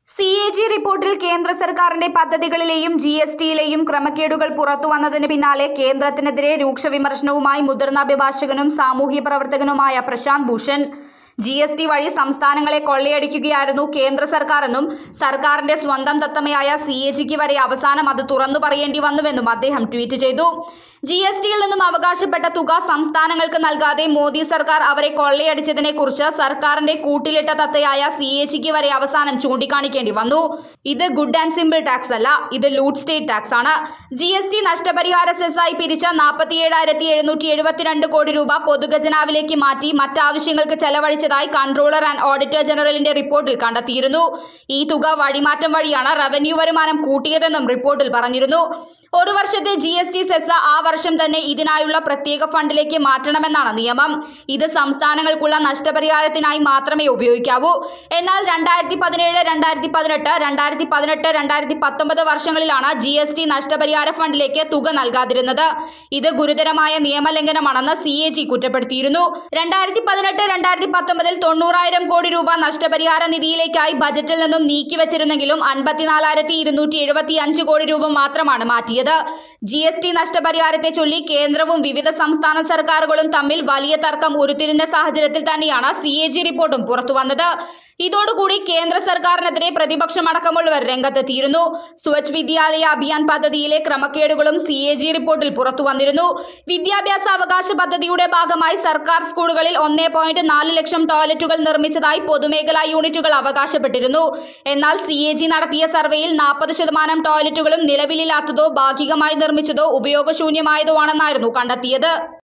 C A G റിപ്പോർട്ടിൽ കേന്ദ്ര സർക്കാരിന്റെ പദ്ധതികളിലെയും ജി എസ് ടിയിലെയും ക്രമക്കേടുകൾ പുറത്തുവന്നതിന് പിന്നാലെ കേന്ദ്രത്തിനെതിരെ രൂക്ഷ വിമർശനവുമായി മുതിർന്ന അഭിഭാഷകനും സാമൂഹ്യ പ്രവർത്തകനുമായ Prashant Bhushan G S T വഴി സംസ്ഥാനങ്ങളെ കൊള്ളയടിക്കുകയായിരുന്നു കേന്ദ്ര സർക്കാരെന്നും സർക്കാരിന്റെ സ്വന്തം തത്തമയായ സി എ ജിക്ക് വരെ അവസാനം അത് തുറന്നു പറയേണ്ടി വന്നുവെന്നും അദ്ദേഹം ട്വീറ്റ് ചെയ്തു ജി എസ് ടിയിൽ നിന്നും അവകാശപ്പെട്ട തുക സംസ്ഥാനങ്ങൾക്ക് നൽകാതെ മോദി സർക്കാർ അവരെ കൊള്ളയടിച്ചതിനെ കുറിച്ച് സർക്കാരിന്റെ കൂട്ടിലിട്ട തത്തയായ സി എ ജിക്ക് വരെ അവസാനം ചൂണ്ടിക്കാണിക്കേണ്ടി വന്നു ഇത് ഗുഡ് ആൻഡ് സിമ്പിൾ ടാക്സ് അല്ല ഇത് ലൂട്ട് സ്റ്റേറ്റ് ടാക്സ് ആണ് ജി എസ് ടി നഷ്ടപരിഹാര സെസ്സായി പിരിച്ച നാൽപ്പത്തിയേഴായിരത്തി എഴുന്നൂറ്റി എഴുപത്തിരണ്ട് കോടി രൂപ പൊതുഖജനാവിലേക്ക് മാറ്റി മറ്റാവശ്യങ്ങൾക്ക് ചെലവഴിച്ചതായി കൺട്രോളർ ആൻഡ് ഓഡിറ്റർ ജനറലിന്റെ റിപ്പോർട്ടിൽ കണ്ടെത്തിയിരുന്നു ഈ തുക വഴിമാറ്റം വഴിയാണ് റവന്യൂ വരുമാനം കൂട്ടിയതെന്നും റിപ്പോർട്ടിൽ പറഞ്ഞിരുന്നു ഒരു വർഷത്തെ ജി എസ് ടി സെസ് ആ വർഷം തന്നെ ഇതിനായുള്ള പ്രത്യേക ഫണ്ടിലേക്ക് മാറ്റണമെന്നാണ് നിയമം ഇത് സംസ്ഥാനങ്ങൾക്കുള്ള നഷ്ടപരിഹാരത്തിനായി മാത്രമേ ഉപയോഗിക്കാവൂ എന്നാൽ രണ്ടായിരത്തി പതിനേഴ് രണ്ടായിരത്തി പതിനെട്ട് രണ്ടായിരത്തി പതിനെട്ട് രണ്ടായിരത്തി പത്തൊമ്പത് വർഷങ്ങളിലാണ് ജി എസ് ടി നഷ്ടപരിഹാര ഫണ്ടിലേക്ക് തുക നൽകാതിരുന്നത് ഇത് ഗുരുതരമായ നിയമലംഘനമാണെന്ന് സി എ ജി കുറ്റപ്പെടുത്തിയിരുന്നു രണ്ടായിരത്തി പതിനെട്ട് രണ്ടായിരത്തി പത്തൊമ്പതിൽ തൊണ്ണൂറായിരം കോടി രൂപ നഷ്ടപരിഹാര നിധിയിലേക്കായി ബജറ്റിൽ നിന്നും നീക്കിവച്ചിരുന്നെങ്കിലും അൻപത്തിനാലായിരത്തി ഇരുന്നൂറ്റി എഴുപത്തി അഞ്ച് കോടി രൂപ മാത്രമാണ് മാറ്റിയത് ജി എസ് ടി നഷ്ടപരിഹാരത്തെ ചൊല്ലി കേന്ദ്രവും വിവിധ സംസ്ഥാന സർക്കാരുകളും തമ്മിൽ വലിയ തർക്കം ഉരുത്തിരിഞ്ഞ സാഹചര്യത്തിൽ തന്നെയാണ് സി എ ജി റിപ്പോർട്ടും പുറത്തുവന്നത് ഇതോടുകൂടി കേന്ദ്ര സർക്കാരിനെതിരെ പ്രതിപക്ഷമടക്കമുള്ളവർ രംഗത്തെത്തിയിരുന്നു സ്വച്ഛ് വിദ്യാലയ അഭിയാൻ പദ്ധതിയിലെ ക്രമക്കേടുകളും സി എ ജി റിപ്പോർട്ടിൽ പുറത്തു വന്നിരുന്നു വിദ്യാഭ്യാസ അവകാശ പദ്ധതിയുടെ ഭാഗമായി സർക്കാർ സ്കൂളുകളിൽ ഒന്നേ പോയിന്റ് നാല് ലക്ഷം ടോയ്ലറ്റുകൾ നിർമ്മിച്ചതായി പൊതുമേഖലാ യൂണിറ്റുകൾ അവകാശപ്പെട്ടിരുന്നു എന്നാൽ സി എ ജി നടത്തിയ സർവേയിൽ നാൽപ്പത് ശതമാനം ടോയ്ലറ്റുകളും നിലവിലില്ലാത്തതോ ഭാഗികമായി നിർമ്മിച്ചതോ ഉപയോഗശൂന്യമായതോ ആണെന്നായിരുന്നു കണ്ടെത്തിയത്